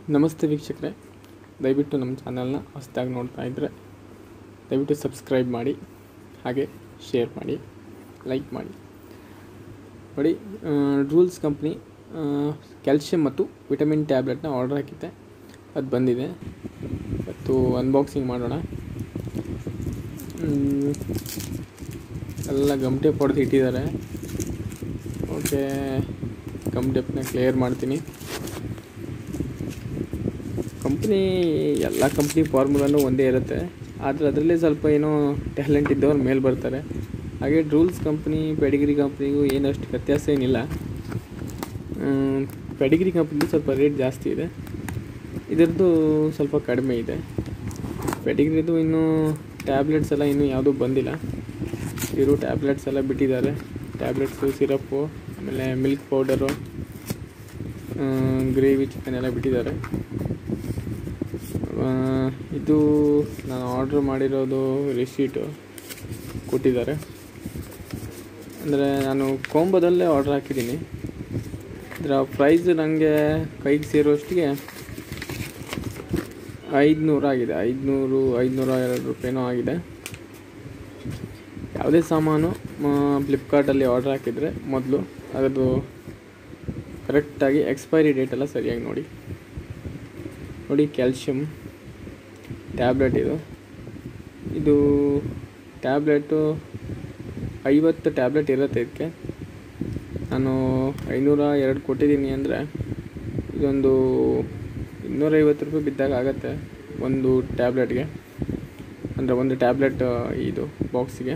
ನಮಸ್ತೆ ವೀಕ್ಷಕರೇ ದಯವಿಟ್ಟು ನಮ್ಮ ಚಾನಲ್ನ ಹೊಸದಾಗಿ ನೋಡ್ತಾ ಇದ್ದರೆ ದಯವಿಟ್ಟು ಸಬ್ಸ್ಕ್ರೈಬ್ ಮಾಡಿ ಹಾಗೆ ಶೇರ್ ಮಾಡಿ ಲೈಕ್ ಮಾಡಿ ನೋಡಿ ರೂಲ್ಸ್ ಕಂಪ್ನಿ ಕ್ಯಾಲ್ಶಿಯಂ ಮತ್ತು ವಿಟಮಿನ್ ಟ್ಯಾಬ್ಲೆಟ್ನ ಆರ್ಡರ್ ಹಾಕಿದ್ದೆ ಅದು ಬಂದಿದೆ ಇವತ್ತು ಅನ್ಬಾಕ್ಸಿಂಗ್ ಮಾಡೋಣ ಹ್ಮ್, ಎಲ್ಲ ಗಮ್ ಟೇಪ್ ಹೊಡೆದು ಇಟ್ಟಿದ್ದಾರೆ ಓಕೆ ಗಮ್ ಟೇಪ್ನ ಕ್ಲಿಯರ್ ಮಾಡ್ತೀನಿ ಕಂಪ್ನಿ ಎಲ್ಲ ಕಂಪ್ನಿ ಫಾರ್ಮುಲಾನು ಒಂದೇ ಇರುತ್ತೆ ಆದರೆ ಅದರಲ್ಲೇ ಸ್ವಲ್ಪ ಏನೋ ಟ್ಯಾಲೆಂಟ್ ಇದ್ದವ್ರು ಮೇಲೆ ಬರ್ತಾರೆ ಹಾಗೆ ರೂಲ್ಸ್ ಕಂಪ್ನಿ ಪೆಡಿಗ್ರಿ ಕಂಪ್ನಿಗೂ ಏನಷ್ಟು ವ್ಯತ್ಯಾಸ ಏನಿಲ್ಲ ಪೆಡಿಗ್ರಿ ಕಂಪ್ನಿದು ಸ್ವಲ್ಪ ರೇಟ್ ಜಾಸ್ತಿ ಇದೆ ಇದರದ್ದು ಸ್ವಲ್ಪ ಕಡಿಮೆ ಇದೆ ಪೆಡಿಗ್ರಿದು ಇನ್ನೂ ಟ್ಯಾಬ್ಲೆಟ್ಸ್ ಎಲ್ಲ ಇನ್ನೂ ಯಾವುದೂ ಬಂದಿಲ್ಲ ಇರೋ ಟ್ಯಾಬ್ಲೆಟ್ಸ್ ಎಲ್ಲ ಬಿಟ್ಟಿದ್ದಾರೆ ಟ್ಯಾಬ್ಲೆಟ್ಸು ಸಿರಪ್ಪು ಆಮೇಲೆ ಮಿಲ್ಕ್ ಪೌಡರು ಗ್ರೇವಿ ಚಿಕನ್ ಎಲ್ಲ ಬಿಟ್ಟಿದ್ದಾರೆ ಆ, ಇದು ನಾನು ಆರ್ಡ್ರ್ ಮಾಡಿರೋದು ರಿಸೀಟು ಕೊಟ್ಟಿದ್ದಾರೆ ಅಂದರೆ ನಾನು ಕೋಂಬೋದಲ್ಲೇ ಆರ್ಡ್ರ್ ಹಾಕಿದ್ದೀನಿ ಇದರ ಪ್ರೈಸ್ ನನಗೆ ಕೈಗೆ ಸೇರೋಷ್ಟಿಗೆ ಐದುನೂರು ಆಗಿದೆ ಐದುನೂರು ಐದುನೂರ ಎರಡು ರೂಪಾಯಿನೂ ಆಗಿದೆ ಯಾವುದೇ ಸಾಮಾನು ಫ್ಲಿಪ್ಕಾರ್ಟಲ್ಲಿ ಆರ್ಡ್ರ್ ಹಾಕಿದರೆ ಮೊದಲು ಅದರದ್ದು ಕರೆಕ್ಟಾಗಿ ಎಕ್ಸ್ಪೈರಿ ಡೇಟ್ ಎಲ್ಲ ಸರಿಯಾಗಿ ನೋಡಿ ನೋಡಿ ಕ್ಯಾಲ್ಶಿಯಂ ಟ್ಯಾಬ್ಲೆಟ್ ಇದು ಇದು ಟ್ಯಾಬ್ಲೆಟು ಐವತ್ತು ಟ್ಯಾಬ್ಲೆಟ್ ಇರುತ್ತೆ ಇದಕ್ಕೆ ನಾನು ಐನೂರ ಎರಡು ಕೊಟ್ಟಿದ್ದೀನಿ ಅಂದರೆ ಇದೊಂದು ಇನ್ನೂರೈವತ್ತು ರೂಪಾಯಿ ಬಿದ್ದಾಗ ಆಗುತ್ತೆ ಒಂದು ಟ್ಯಾಬ್ಲೆಟ್ಗೆ ಅಂದರೆ ಒಂದು ಟ್ಯಾಬ್ಲೆಟ್ ಇದು ಬಾಕ್ಸಿಗೆ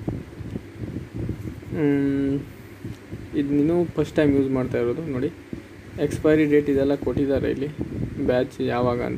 ಇದು ನೀನು ಫಸ್ಟ್ ಟೈಮ್ ಯೂಸ್ ಮಾಡ್ತಾ ಇರೋದು ನೋಡಿ ಎಕ್ಸ್ಪೈರಿ ಡೇಟ್ ಇದೆಲ್ಲ ಕೊಟ್ಟಿದ್ದಾರೆ ಇಲ್ಲಿ ಬ್ಯಾಚ್ ಯಾವಾಗ ಅಂತ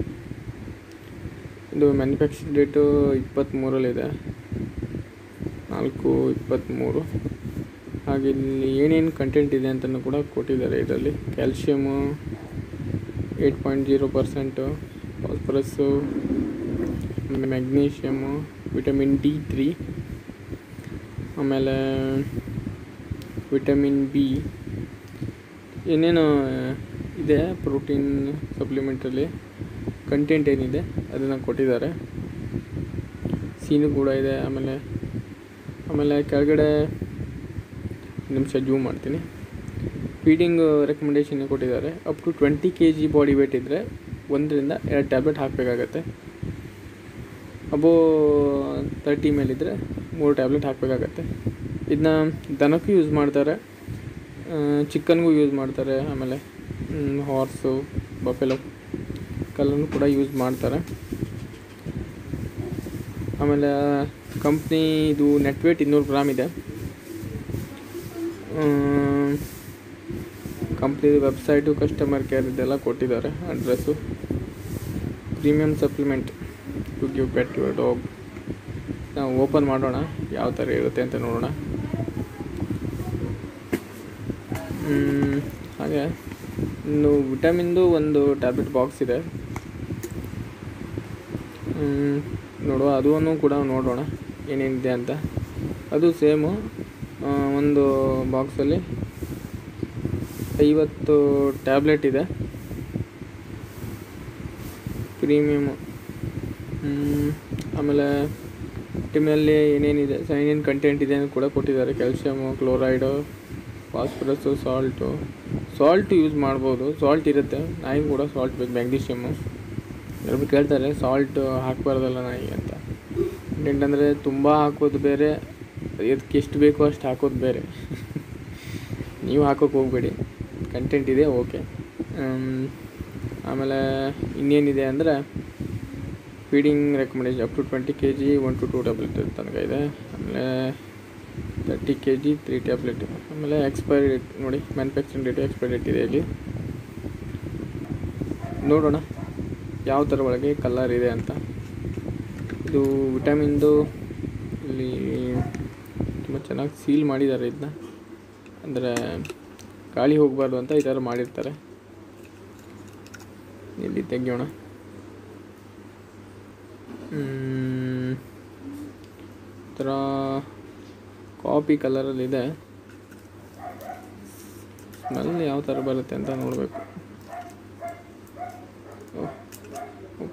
ಇದು ಮ್ಯಾನುಫ್ಯಾಕ್ಚರ್ ಡೇಟು ಇಪ್ಪತ್ತ್ಮೂರಲ್ಲಿದೆ ನಾಲ್ಕು ಇಪ್ಪತ್ತ್ಮೂರು ಹಾಗೆ ಇಲ್ಲಿ ಏನೇನು ಕಂಟೆಂಟ್ ಇದೆ ಅಂತಲೂ ಕೂಡ ಕೊಟ್ಟಿದ್ದಾರೆ ಇದರಲ್ಲಿ calcium eight point zero percent phosphorus magnesium vitamin D three ಆಮೇಲೆ ವಿಟಮಿನ್ ಬಿ ಏನೇನು ಇದೆ ಪ್ರೋಟೀನ್ ಸಪ್ಲಿಮೆಂಟಲ್ಲಿ ಕಂಟೆಂಟ್ ಏನಿದೆ ಅದನ್ನು ಕೊಟ್ಟಿದ್ದಾರೆ ಸೀನು ಕೂಡ ಇದೆ ಆಮೇಲೆ ಆಮೇಲೆ ಕೆಳಗಡೆ ನಿಮಿಷ ಜೂಮ್ ಮಾಡ್ತೀನಿ ಫೀಡಿಂಗ್ ರೆಕಮೆಂಡೇಷನ್ ಕೊಟ್ಟಿದ್ದಾರೆ up to twenty K G body weight ಇದ್ದರೆ ಒಂದರಿಂದ ಎರಡು ಟ್ಯಾಬ್ಲೆಟ್ ಹಾಕಬೇಕಾಗತ್ತೆ ಅಬೋ ತರ್ಟಿ ಮೇಲಿದ್ದರೆ ಮೂರು ಟ್ಯಾಬ್ಲೆಟ್ ಹಾಕಬೇಕಾಗತ್ತೆ ಇದನ್ನ ದನಕ್ಕೂ ಯೂಸ್ ಮಾಡ್ತಾರೆ ಚಿಕನ್ಗೂ ಯೂಸ್ ಮಾಡ್ತಾರೆ ಆಮೇಲೆ ಹಾರ್ಸು ಬಫೆಲೋ ಕಲ್ಲನ್ನು ಕೂಡ ಯೂಸ್ ಮಾಡ್ತಾರೆ ಆಮೇಲೆ ಕಂಪ್ನಿ ಇದು ನೆಟ್ ವೇಟ್ ಇನ್ನೂರು ಗ್ರಾಮ್ ಇದೆ ಕಂಪ್ನಿದು ವೆಬ್ಸೈಟು ಕಸ್ಟಮರ್ ಕೇರ್ ಇದೆಲ್ಲ ಕೊಟ್ಟಿದ್ದಾರೆ address premium supplement to give pet your dog ನಾವು ಓಪನ್ ಮಾಡೋಣ ಯಾವ ಥರ ಇರುತ್ತೆ ಅಂತ ನೋಡೋಣ ಮ್, ಹಾಗೆ ಇನ್ನು ವಿಟಮಿನ್ದು ಒಂದು ಟ್ಯಾಬ್ಲೆಟ್ ಬಾಕ್ಸ್ ಇದೆ ಮ್, ನೋಡುವ ಅದನ್ನು ಕೂಡ ನೋಡೋಣ ಏನೇನಿದೆ ಅಂತ ಅದು ಸೇಮು ಆ, ಒಂದು ಬಾಕ್ಸಲ್ಲಿ ಐವತ್ತು ಟ್ಯಾಬ್ಲೆಟ್ ಇದೆ ಪ್ರೀಮಿಯಮು ಆಮೇಲೆ ಟಿಮಲ್ಲಿ ಏನೇನಿದೆ ಸ ಏನೇನು ಕಂಟೆಂಟ್ ಇದೆ ಅಂತ ಕೂಡ ಕೊಟ್ಟಿದ್ದಾರೆ calcium chloride phosphorus salt salt use ಮಾಡ್ಬೋದು ಸಾಲ್ಟ್ ಇರುತ್ತೆ ನಾಯಿಗೆ ಕೂಡ ಸಾಲ್ಟ್ ಬೇಕು ಮ್ಯಾಗ್ನೀಷಿಯಮ್ಮು ಎಲ್ಲರೂ ಕೇಳ್ತಾರೆ ಸಾಲ್ಟ್ ಹಾಕಬಾರ್ದಲ್ಲ ನಾಯಿಗೆ ಅಂತ ಕಂಟೆಂಟ್ ಅಂದರೆ ತುಂಬ ಹಾಕೋದು ಬೇರೆ ಅದಕ್ಕೆ ಎಷ್ಟು ಬೇಕೋ ಅಷ್ಟು ಹಾಕೋದು ಬೇರೆ ನೀವು ಹಾಕೋಕೆ ಹೋಗಬೇಡಿ ಕಂಟೆಂಟ್ ಇದೆ ಓಕೆ ಆಮೇಲೆ ಇನ್ನೇನಿದೆ ಅಂದರೆ feeding recommendation up to twenty K G one to two tablet ತನಕ ಇದೆ ಆಮೇಲೆ thirty K G three tablet ಆಮೇಲೆ ಎಕ್ಸ್ಪೈರಿ ಡೇಟ್ ನೋಡಿ ಮ್ಯಾನುಫ್ಯಾಕ್ಚರಿಂಗ್ ಡೇಟ್ ಎಕ್ಸ್ಪೈರಿ ಡೇಟ್ ಇದೆ ಇಲ್ಲಿ ನೋಡೋಣ ಯಾವ ಥರ ಒಳಗೆ ಕಲರ್ ಇದೆ ಅಂತ ಇದು ವಿಟಮಿನ್ದು ಇಲ್ಲಿ ತುಂಬ ಚೆನ್ನಾಗಿ ಸೀಲ್ ಮಾಡಿದ್ದಾರೆ ಇದನ್ನ ಅಂದರೆ ಗಾಳಿ ಹೋಗಬಾರ್ದು ಅಂತ ಈ ಥರ ಮಾಡಿರ್ತಾರೆ ಇಲ್ಲಿ ತೆಗಿಯೋಣ ಮ್, ಈ ಥರ ಕಾಪಿ ಕಲರಲ್ಲಿದೆ ಸ್ಮೆಲ್ ಯಾವ ಥರ ಬರುತ್ತೆ ಅಂತ ನೋಡಬೇಕು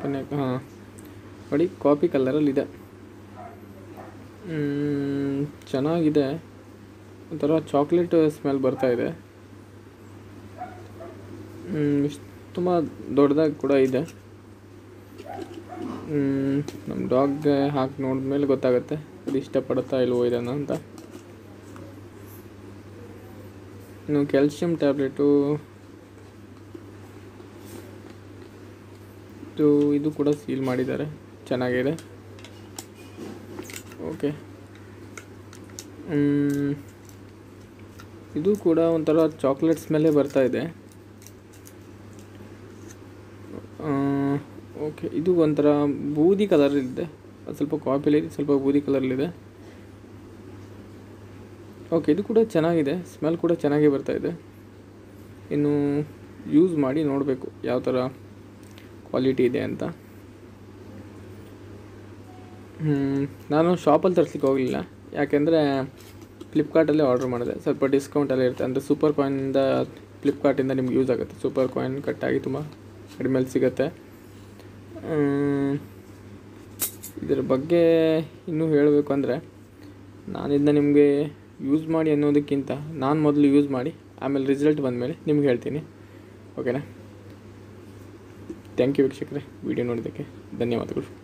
ಓಪನ್ ಹಾಂ ನೋಡಿ ಕಾಪಿ ಕಲರಲ್ಲಿದೆ ಮ್, ಚೆನ್ನಾಗಿದೆ ಒಂಥರ ಚಾಕ್ಲೇಟ್ ಸ್ಮೆಲ್ ಬರ್ತಾ ಇದೆ ತುಂಬ ದೊಡ್ಡದಾಗಿ ಕೂಡ ಇದೆ ಮ್, ನಮ್ಮ ಡಾಗ್ಗೆ ಹಾಕಿ ನೋಡಿದ್ಮೇಲೆ ಗೊತ್ತಾಗುತ್ತೆ ಅದು ಇಷ್ಟಪಡುತ್ತಾ ಇಲ್ವೋ ಇದನ್ನು ಅಂತ ಇನ್ನು ಕ್ಯಾಲ್ಶಿಯಂ ಟ್ಯಾಬ್ಲೆಟು ಇದು ಇದು ಕೂಡ ಸೀಲ್ ಮಾಡಿದ್ದಾರೆ ಚೆನ್ನಾಗಿದೆ ಓಕೆ ಇದು ಕೂಡ ಒಂಥರ ಚಾಕ್ಲೇಟ್ ಸ್ಮೆಲ್ಲೇ ಬರ್ತಾ ಇದೆ ಓಕೆ ಇದು ಒಂಥರ ಬೂದಿ ಕಲರಲ್ಲಿದೆ ಅದು ಸ್ವಲ್ಪ ಕಾಪಿಲಿ ಸ್ವಲ್ಪ ಬೂದಿ ಕಲರಲ್ಲಿದೆ ಓಕೆ ಇದು ಕೂಡ ಚೆನ್ನಾಗಿದೆ ಸ್ಮೆಲ್ ಕೂಡ ಚೆನ್ನಾಗೇ ಬರ್ತಾ ಇದೆ ಇನ್ನು ಯೂಸ್ ಮಾಡಿ ನೋಡಬೇಕು ಯಾವ ಥರ ಕ್ವಾಲಿಟಿ ಇದೆ ಅಂತ ಹ್ಮ್, ನಾನು ಶಾಪಲ್ಲಿ ತರಿಸ್ಲಿಕ್ಕೆ ಹೋಗಲಿಲ್ಲ ಯಾಕೆಂದರೆ ಫ್ಲಿಪ್ಕಾರ್ಟಲ್ಲೇ ಆರ್ಡ್ರ್ ಮಾಡಿದೆ ಸ್ವಲ್ಪ ಡಿಸ್ಕೌಂಟ್ ಎಲ್ಲ ಇರುತ್ತೆ ಅಂದರೆ ಸೂಪರ್ ಕಾಯಿನಿಂದ ಫ್ಲಿಪ್ಕಾರ್ಟಿಂದ ನಿಮ್ಗೆ ಯೂಸ್ ಆಗುತ್ತೆ ಸೂಪರ್ ಕಾಯಿನ್ ಕಟ್ಟಾಗಿ ತುಂಬ ಕಡಿಮೆಲಿ ಸಿಗುತ್ತೆ ಹ್ಮ್, ಇದರ ಬಗ್ಗೆ ಇನ್ನೂ ಹೇಳಬೇಕು ಅಂದರೆ ನಾನು ಇದನ್ನ ನಿಮಗೆ ಯೂಸ್ ಮಾಡಿ ಅನ್ನೋದಕ್ಕಿಂತ ನಾನು ಮೊದಲು ಯೂಸ್ ಮಾಡಿ ಆಮೇಲೆ ರಿಸಲ್ಟ್ ಬಂದಮೇಲೆ ನಿಮ್ಗೆ ಹೇಳ್ತೀನಿ ಓಕೆನಾ ಥ್ಯಾಂಕ್ ಯು ವೀಕ್ಷಕರೇ ವಿಡಿಯೋ ನೋಡೋದಕ್ಕೆ ಧನ್ಯವಾದಗಳು